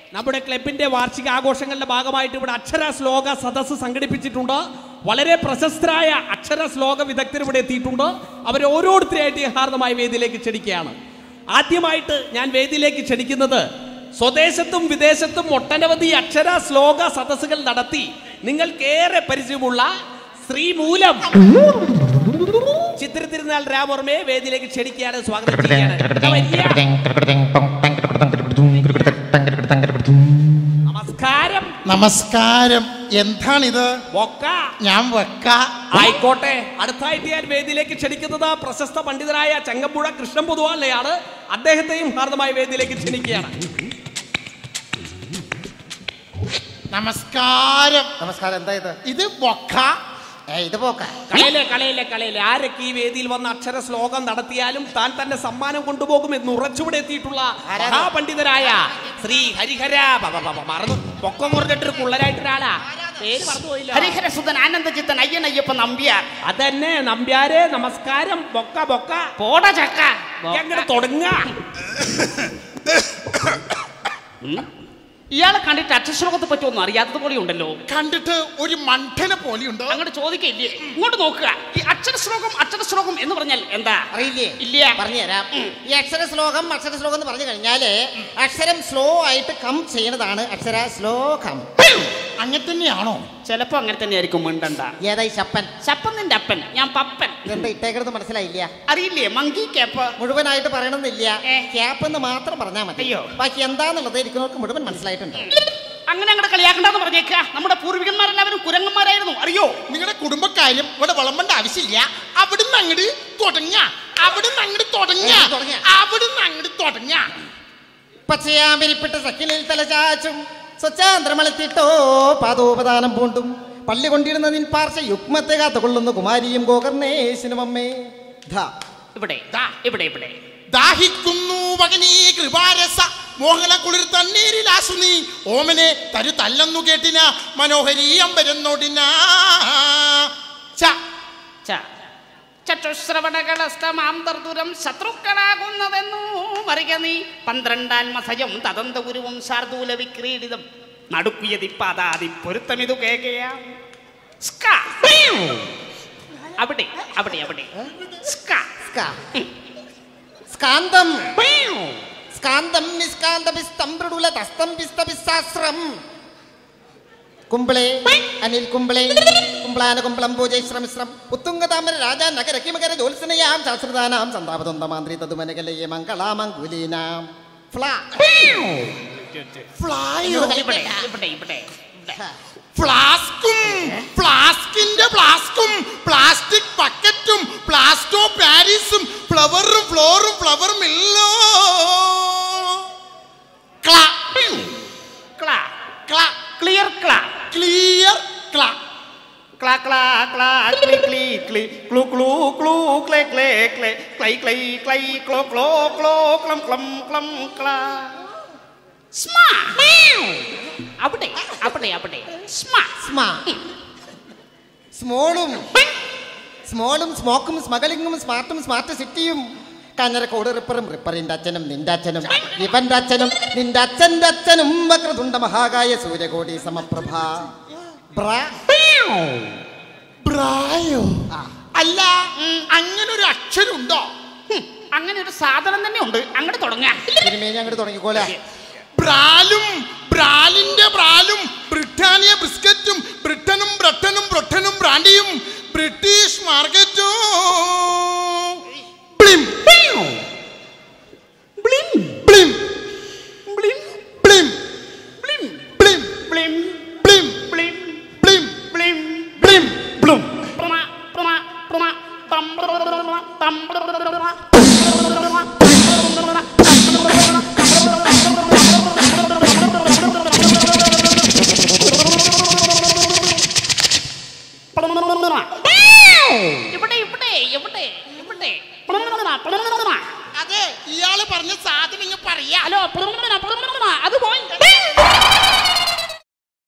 നമ്മുടെ ക്ലബിന്റെ വാർഷിക ആഘോഷങ്ങളുടെ ഭാഗമായിട്ട് ഇവിടെ അക്ഷര ശ്ലോക സദസ്സ് സംഘടിപ്പിച്ചിട്ടുണ്ട് വളരെ പ്രശസ്തരായ അക്ഷര ശ്ലോക വിദഗ്ധർ ഇവിടെ എത്തിയിട്ടുണ്ട് അവരെ ഓരോരുത്തരെയായിട്ട് യഥാർത്ഥമായ വേദിയിലേക്ക് ക്ഷണിക്കുകയാണ് ആദ്യമായിട്ട് ഞാൻ വേദിയിലേക്ക് ക്ഷണിക്കുന്നത് സ്വദേശത്തും വിദേശത്തും ഒട്ടനവധി അക്ഷര ശ്ലോക സദസ്സുകൾ നടത്തി നിങ്ങൾക്കേറെ പരിചയമുള്ള ശ്രീമൂലം ചിത്രത്തിരുന്നാൾ രാമവർമ്മയെ വേദിയിലേക്ക് ക്ഷണിക്കുകയാണ് സ്വാഗതം ചെയ്യുകയാണ് വലിയ നമസ്കാരം നമസ്കാരം എന്താണിത് ബൊക്ക ഞാൻ വെക്ക ആയിക്കോട്ടെ അടുത്തായിട്ട് ഞാൻ വേദിയിലേക്ക് ക്ഷണിക്കുന്നത് പ്രശസ്ത പണ്ഡിതനായ ചങ്ങമ്പുഴ കൃഷ്ണൻ പൊതുവാളയാണ് അദ്ദേഹത്തെയും ഹാർദമായ വേദിയിലേക്ക് ക്ഷണിക്കുകയാണ് നമസ്കാരം നമസ്കാരം എന്താ ഇത് ഇത് ബൊക്ക ഏ ഇത് പോക്ക കളയിലെ കളയിലെ കളയിലെ ആരൊക്കെ ഈ വേദിയിൽ വന്ന അക്ഷര ശ്ലോകം നടത്തിയാലും താൻ തന്നെ സമ്മാനം കൊണ്ടുപോകും എന്ന് ഉറച്ചുവിടെ എത്തിയിട്ടുള്ള ആരാണ്? മഹാപണ്ഡിതരായ ശ്രീ ഹരിഹര ബ- ബ- ബ- മറന്നു പൊക്കം മുറിഞ്ഞിട്ടൊരു കുള്ളരായിട്ടൊരാളാ പേര് മറന്നുപോയില്ല ഹരിഹരസുതൻ ആനന്ദചിത്തൻ അയ്യനയ്യപ്പ നമ്പ്യാർ അതന്നെ നമ്പ്യാരെ നമസ്കാരം ബൊക്ക ബൊക്ക പോട ചക്ക എങ്ങനെ തുടങ്ങ ഇയാളെ കണ്ടിട്ട് അക്ഷശ്ലോകത്തെ പറ്റി ഒന്നും അറിയാത്തത് പോലെ ഉണ്ടല്ലോ കണ്ടിട്ട് ഒരു മണ്ഡല പോലെയുണ്ട് അങ്ങോട്ട് ചോദിക്കില്ലേ ഇങ്ങോട്ട് നോക്കുക ഈ അക്ഷരശ്ലോകം അക്ഷരശ്ലോകം എന്ന് പറഞ്ഞാൽ എന്താ അറിയില്ലേ ഇല്ല പറഞ്ഞുതരാം ഈ അക്ഷര ശ്ലോകം അക്ഷര ശ്ലോകം എന്ന് പറഞ്ഞു കഴിഞ്ഞാല് അക്ഷരം സ്ലോ ആയിട്ട് കം ചെയ്യണതാണ് അക്ഷര ശ്ലോകം അങ്ങനെ തന്നെയാണോ ചിലപ്പോ അങ്ങനെ തന്നെ ആയിരിക്കും മിണ്ടണ്ട ഏതായി ശപ്പൻ ചപ്പൻ നിന്റെ അപ്പൻ ഞാൻ പപ്പൻ ഇതെന്താ ഇട്ടേക്കണത് മനസ്സിലായില്ല അറിയില്ലേ മങ്കി കേപ്പ് മുഴുവനായിട്ട് പറയണമെന്നില്ല ഏ. ക്യാപ്പ് എന്ന് മാത്രം പറഞ്ഞാൽ മതി അയ്യോ. ബാക്കി എന്താന്നുള്ളത് ഇരിക്കുന്നവർക്ക് മുഴുവൻ മനസ്സിലായിട്ടുണ്ട് അങ്ങനെ അങ്ങോട്ട് കളിയാക്കണ്ടെന്ന് പറഞ്ഞേക്ക നമ്മുടെ പൂർവികന്മാരെല്ലാവരും കുരങ്ങന്മാരായിരുന്നു അറിയോ നിങ്ങളുടെ കുടുംബക്കാര്യം ഇവിടെ വിളമ്പേണ്ട ആവശ്യമില്ല അവിടുന്ന് അങ്ങോട്ട് തുടങ്ങ അവിടുന്ന് അങ്ങോട്ട് തുടങ്ങ ഏ, തുടങ്ങ. അവിടുന്ന് അങ്ങോട്ട് തുടങ്ങ പച്ചയാമ്പരിപ്പിട്ട് സക്കിനിൽ തലചാച്ചും സ്വച്ഛാന്ത്രമളത്തിട്ടോ പാദോപദാനം പൂണ്ടും പള്ളി കൊണ്ടിരുന്ന നിൻ പാർശ്വ യുഗ്മത്തെ കാത്തുകൊള്ളുന്ന കുമാരിയും ഗോകർണേശനും അമ്മേ ധാ ഇവിടെ ദാ ഇവിടെ ഇവിടെ ദാഹിക്കുന്നു പകനീ കൃപാരസ മോഹന കുളിർ തണ്ണീരിലാസു നീ ഓമനെ തരു തല്ലെന്നു കേട്ടിന മനോഹരീ അമ്പരന്നോടിന ച ച ചട്ടുശ്രവണകളസ്തമാന്തർദുരം ശത്രുക്കളാകുന്നതെന്നു മറിക നീ പന്ത്രണ്ടാൻമസയം തദന്ത ഗുരുവും ശാർദൂല വിക്രീഡിതം നടുക്കുയതി പാതാതി പൊരുത്തമിതു കേകയാ സ്ക. അവിടെ അവിടെ അവിടെ സ്ക. സ്കാ. സ്കാന്തം സ്കാന്തം നിസ്കാന്തപിസ്തം മൃഡുല തസ്തം പിസ്തപിസ്സാസ്രം കുംബളേ അനിൽ കുംബളേ കുംബ്ലാന കുംബളം പൂജൈശ്രമിശ്രം ഉത്തുംഗതാമര രാജാ നഗര കിമകര ജ്യോത്സനയാം ശാസ്ത്രദാനാം സന്താപതൊന്തമാന്ത്രി തതുമനകലയെ മംഗളാമംഗുലീനാം ഫ്ലാ ഫ്ലായോ ഇവിടെ ഇവിടെ ഇവിടെ ഇവിടെ ഫ്ലാസ്കും ഫ്ലാസ്കിന്റെ ഫ്ലാസ്കും പ്ലാസ്റ്റിക് ബക്കറ്റും പ്ലാസ്റ്റോ പാരീസും ഫ്ലവറും ഫ്ലോറും ഫ്ലവർ മില്ലോ ക്ലാ ക്ലാ ക്ലാ ക്ലിയർ ക്ലാ ക്ലിയർ ക്ലാ ക്ലാ ക്ലാ ക്ലാ ക്ലി ക്ലി ക്ലി ക്ലു ക്ലു ക്ലു ക്ലേ ക്ലേ ക്ലേ ക്ലൈ ക്ലൈ ക്ലൈ ക്ലോ ക്ലോ ക്ലോ ക്ലം ക്ലം ക്ലം ക്ലാ സ്മാ അവിടെ അവിടെ അവിടെ സ്മാ സ്മാ സ്മോളും സ്മോളും സ്മോക്കും സ്മഗലിങ്ങും സ്മാർട്ടും സ്മാർട്ട് സിറ്റിയും കഞ്ഞരക്കോട് റിപ്പറും റിപ്പറിന്റെ അച്ഛനും നിന്റെ അച്ഛനും ഇവന്റെ അച്ഛനും നിന്റെ അച്ഛന്റെ അച്ഛനും വക്രതുണ്ട മഹാകായ സൂര്യകോടി സമപ്രഭ ബ്ര ബ്രായോ അല്ല അങ്ങനെ ഒരു അക്ഷരമുണ്ടോ ഹും, അങ്ങനെ ഒരു സാധനം തന്നെ ഉണ്ട് അങ്ങോട്ട് തുടങ്ങാം തിരുമേനി അങ്ങോട്ട് തുടങ്ങിക്കോല ബ്രാലും ബ്രാലിന്റെ ബ്രാലും ബ്രിട്ടാനിയ ബിസ്ക്കറ്റും ബ്രിട്ടനും ബ്രട്ടനും ബ്രട്ടനും ബ്രാൻഡിയും ബ്രിട്ടീഷ് മാർക്കറ്റും ബ്ലിം ബ്ലിം ബ്ലിം ബ്ലിം ബ്ലിം ബ്ലിം ബ്ലിം ബ്ലിം ബ്ലിം ബ്ലിം ബ്ലിം ബ്ലിം ബ്ലിം ബ്ലിം പ്രമ പ്രമ പ്രമ തം തം ഇവിടെ ഇവിടെ ഇവിടെ ഇവിടെ അതെ ഇയാള് പറഞ്ഞ സാധനം ഇങ്ങ് പറയാ ഹലോ അത് പോയി